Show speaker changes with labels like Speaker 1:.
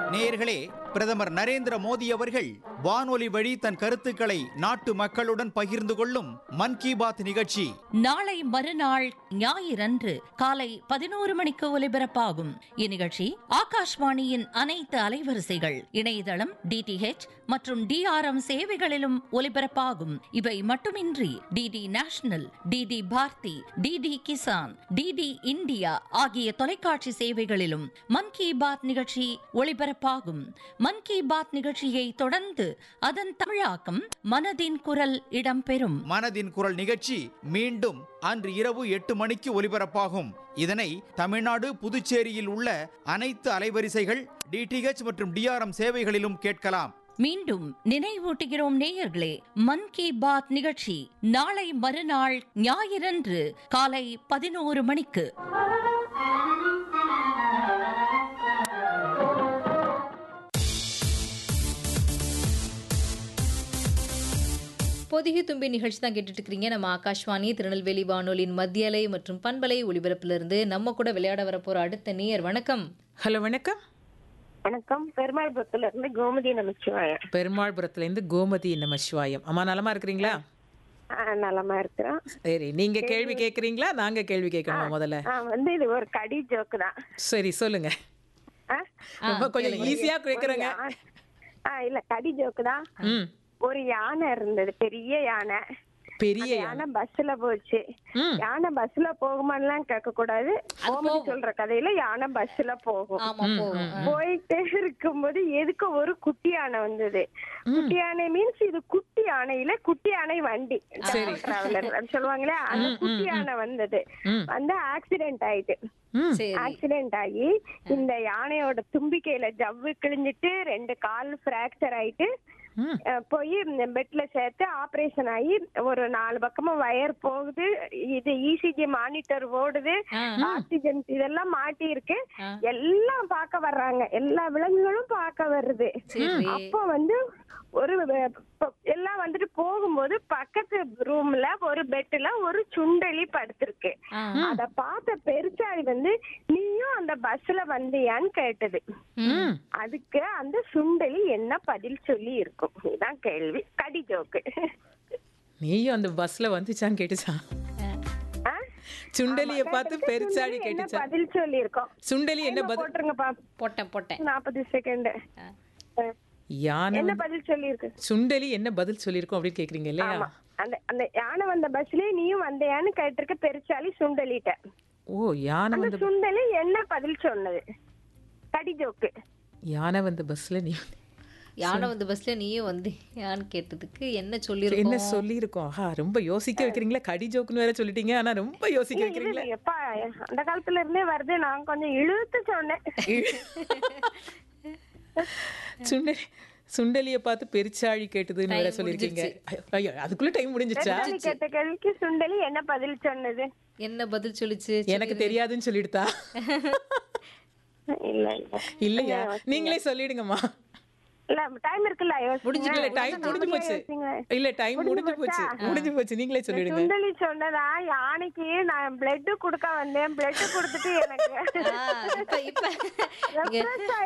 Speaker 1: நேயர்களே பிரதமர் நரேந்திர மோடி அவர்கள் வானொலி வழி தன் கருத்துக்களை நாட்டு மக்களுடன் பகிர்ந்து கொள்ளும் மன் கி பாத் நிகழ்ச்சி
Speaker 2: நாளை மறுநாள் ஞாயிறன்று காலை பதினோரு மணிக்கு ஒலிபரப்பாகும் இந்நிகழ்ச்சி ஆகாஷ்வாணியின் அனைத்து அலைவரிசைகள் இணையதளம் டிடிஹெச் மற்றும் டிஆர்எம் சேவைகளிலும் ஒலிபரப்பாகும் இவை மட்டுமின்றி DD national DD Bharati DD Kisan DD India ஆகிய தொலைக்காட்சி சேவைகளிலும் மன் கி பாத் நிகழ்ச்சி ஒளிபரப்பாகும் மன் கி பாத் நிகழ்ச்சியை தொடர்ந்து அதன் தமிழாக்கம் மனதின் குரல் இடம்பெறும்
Speaker 1: மனதின் குரல் நிகழ்ச்சி மீண்டும் அன்று இரவு எட்டு மணிக்கு ஒலிபரப்பாகும் இதனை தமிழ்நாடு புதுச்சேரியில் உள்ள அனைத்து அலைவரிசைகள் டிடிஹெச் மற்றும் டிஆர்எம் சேவைகளிலும் கேட்கலாம்
Speaker 2: மீண்டும் நினைவூட்டுகிறோம் நேயர்களே மன் கி பாத் நிகழ்ச்சி நாளை மறுநாள் ஞாயிறன்று காலை பதினோரு மணிக்கு
Speaker 3: பொதிகை தும்பி நிகழ்ச்சி தான் கேட்டுட்டு இருக்கிறீங்க நம்ம ஆகாஷ்வாணி திருநெல்வேலி வானொலியின் மத்திய அலை மற்றும் பண்பலை ஒலிபரப்பிலிருந்து நம்ம கூட விளையாட வரப்போற அடுத்த நேயர் வணக்கம்
Speaker 4: ஹலோ வணக்கம்
Speaker 5: வணக்கம் பெருமாள்புரத்துல இருந்து கோமதி நமச்சிவாயம்
Speaker 4: பெருமாள்புரத்துல இருந்து கோமதி நமசிவாயம் அம்மா நலமா இருக்கிறீங்களா
Speaker 5: ஆ, நலமா இருக்கிறோம்
Speaker 4: சரி நீங்க கேள்வி கேக்குறீங்களா நாங்க கேள்வி கேட்கணுமா முதல்ல
Speaker 5: ஆ, வந்து இது ஒரு கடி ஜோக்கு தான்
Speaker 4: சரி சொல்லுங்க
Speaker 5: ஆ?
Speaker 4: ரொம்ப கொஞ்சம் ஈஸியா கேக்குறேங்க
Speaker 5: யா- ஆ, இல்ல கடி ஜோக்கு தான்
Speaker 4: ம்
Speaker 5: ஒரு யானை இருந்தது பெரிய யானை
Speaker 4: பெரிய
Speaker 5: அந்த யானை பஸ்ல போச்சு
Speaker 4: ம்
Speaker 5: யானை பஸ்ல போகுமான்லாம் கேட்க கூடாது கோமதி சொல்ற கதையில யானை பஸ்ல போகும்
Speaker 3: ஆமா போகும்
Speaker 5: போயிட்டே இருக்கும்போது எதுக்கு ஒரு குட்டி யானை வந்தது குட்டி யானை மீன்ஸ் இது குட்டி யானையில குட்டி யானை வண்டி டிராவலர் சொல்லுவாங்களே அந்த குட்டி யானை வந்தது
Speaker 4: ம்.
Speaker 5: வந்து ஆக்சிடென்ட் ஆயிட்டு
Speaker 4: ம்
Speaker 3: சரி
Speaker 5: ஆக்சிடென்ட் ஆகி இந்த யானையோட தும்பிக்கையில ஜவ்வு கிழிஞ்சிட்டு ரெண்டு கால் பிராக்சர் ஆயிட்டு
Speaker 4: ம்
Speaker 5: அஹ், போய் பெட்ல சேர்த்து ஆபரேஷன் ஆகி ஒரு நாலு பக்கமா வயர் போகுது இது இசிஜி மானிட்டர் ஓடுது
Speaker 3: ஆ.
Speaker 5: ஆக்சிஜன் இதெல்லாம் மாட்டி இருக்கு
Speaker 3: ஆ.
Speaker 5: எல்லாம் பார்க்க வர்றாங்க எல்லா விலங்குகளும் பார்க்க வருது
Speaker 3: சரி
Speaker 5: அப்போ வந்து ஒரு வ- ப- எல்லாம் வந்துட்டு போகும்போது பக்கத்து ரூம்ல ஒரு பெட்ல ஒரு சுண்டலி படுத்திருக்கு
Speaker 3: ஆ.
Speaker 5: அத பார்த்த பெருச்சாளி வந்து நீயும் அந்த பஸ்ல வந்தியான்னு கேட்டது
Speaker 4: ம்
Speaker 5: அதுக்கு அந்த சுண்டலி என்ன பதில் சொல்லி இருக்கும் இதுதான் கேள்வி கடி ஜோக்கு
Speaker 4: நீயும் அந்த பஸ்ல வந்துச்சான்னு கேட்டுச்சா
Speaker 5: ஆ?
Speaker 4: சுண்டலிய பார்த்து
Speaker 5: கேட்டதுக்கு
Speaker 4: பெருச்சாடி
Speaker 5: சுண்டலி என்ன
Speaker 4: கேட்டுச்சா
Speaker 5: பதில் சொல்லி இருக்கோம்
Speaker 4: சுண்டலி என்ன பதில்
Speaker 5: போட்டுருங்கப்பா
Speaker 3: போட்டேன் போட்டேன்
Speaker 5: நாற்பது செகண்ட்
Speaker 4: யானை
Speaker 5: என்ன
Speaker 4: வந்து-
Speaker 5: பதில் சொல்லி இருக்கு
Speaker 4: சுண்டலி என்ன பதில் சொல்லியிருக்கோம் அப்படின்னு கேக்குறீங்க இல்லையா
Speaker 5: ஆமா அந்த அந்த யானை வந்த பஸ்லயே நீயும் வந்தியான்னு கேட்டிருக்க பெருச்சாலி சுண்டலிட்ட
Speaker 4: ஓ யானை
Speaker 5: அந்த
Speaker 4: வந்து
Speaker 5: சுண்டலி என்ன பதில் சொன்னது கடி ஜோக்கு
Speaker 4: யானை வந்த பஸ்ல நீ
Speaker 3: யானை வந்து பஸ்ல நீயும் வந்து யான்னு கேட்டதுக்கு என்ன
Speaker 4: என்ன
Speaker 3: சொல்லிருக்கோம்
Speaker 4: சொல்லியிருக்கோம் ஆஹா ரொம்ப யோசிக்க வைக்கிறீங்களா கடி ஜோக்குன்னு வேற சொல்லிட்டீங்க ஆனா ரொம்ப யோசிக்க
Speaker 5: இது
Speaker 4: வைக்கிறீங்களா
Speaker 5: எப்பா அந்த காலத்துல இருந்தே வருது நான் கொஞ்சம் இழுத்து சொன்னேன்
Speaker 4: சுண்டலி சுண்டலிய பார்த்து பெருச்சாழி கேட்டதுன்னு வேற சொல்லிருக்கீங்க ஐயோ அதுக்குள்ள டைம் முடிஞ்சிச்சா
Speaker 5: பெருச்சாளி கேட்ட கேள்விக்கு சுண்டலி என்ன பதில் சொன்னது
Speaker 3: என்ன பதில் சொல்லிச்சு
Speaker 4: எனக்கு தெரியாதுன்னு சொல்லிடுதா
Speaker 5: இல்ல இல்ல
Speaker 4: இல்லையா நீங்களே சொல்லிடுங்கம்மா
Speaker 5: இல்ல டைம் இருக்குல்ல யோசிங்க.
Speaker 4: இல்ல டைம் முடிஞ்சு போச்சு
Speaker 5: யோசிங்க.
Speaker 4: இல்ல டைம் முடிஞ்சு போச்சு முடிஞ்சு போச்சு நீங்களே சொல்லிடுங்க
Speaker 5: சுண்டலி சொன்னதா யானைக்கு நான் பிளட் கொடுக்க வந்தேன் பிளட் கொடுத்துட்டு எனக்கு
Speaker 3: ஆ, இப்ப இப்ப இங்க
Speaker 5: refresh